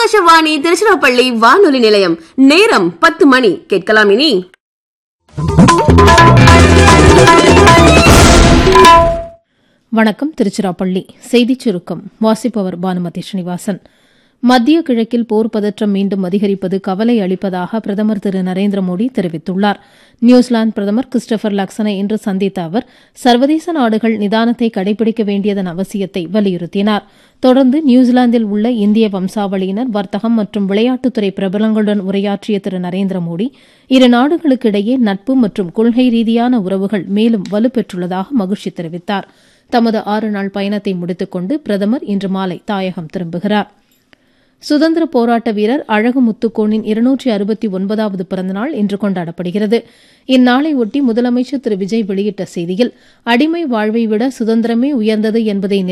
ஆகாஷவாணி திருச்சிராப்பள்ளி வானொலி நிலையம் நேரம் பத்து மணி கேட்கலாம் இனி வணக்கம் திருச்சிராப்பள்ளி செய்திச் சுருக்கம் வாசிப்பவர் பானுமதி ஸ்ரீனிவாசன் மத்திய கிழக்கில் போர் பதற்றம் மீண்டும் அதிகரிப்பது கவலை அளிப்பதாக பிரதமர் திரு நரேந்திர மோடி தெரிவித்துள்ளார் நியூசிலாந்து பிரதமர் கிறிஸ்டபர் லக்சனை இன்று சந்தித்த அவர் சர்வதேச நாடுகள் நிதானத்தை கடைபிடிக்க வேண்டியதன் அவசியத்தை வலியுறுத்தினார் தொடர்ந்து நியூசிலாந்தில் உள்ள இந்திய வம்சாவளியினர் வர்த்தகம் மற்றும் விளையாட்டுத்துறை பிரபலங்களுடன் உரையாற்றிய திரு நரேந்திர மோடி இரு நாடுகளுக்கு இடையே நட்பு மற்றும் கொள்கை ரீதியான உறவுகள் மேலும் வலுப்பெற்றுள்ளதாக மகிழ்ச்சி தெரிவித்தார் தமது ஆறு நாள் பயணத்தை முடித்துக் கொண்டு பிரதமர் இன்று மாலை தாயகம் திரும்புகிறார் சுதந்திர போராட்ட வீரர் அழகு முத்துக்கோனின் இருநூற்றி அறுபத்தி ஒன்பதாவது பிறந்தநாள் இன்று கொண்டாடப்படுகிறது இந்நாளை ஒட்டி முதலமைச்சர் திரு விஜய் வெளியிட்ட செய்தியில் அடிமை வாழ்வை விட சுதந்திரமே உயர்ந்தது என்பதை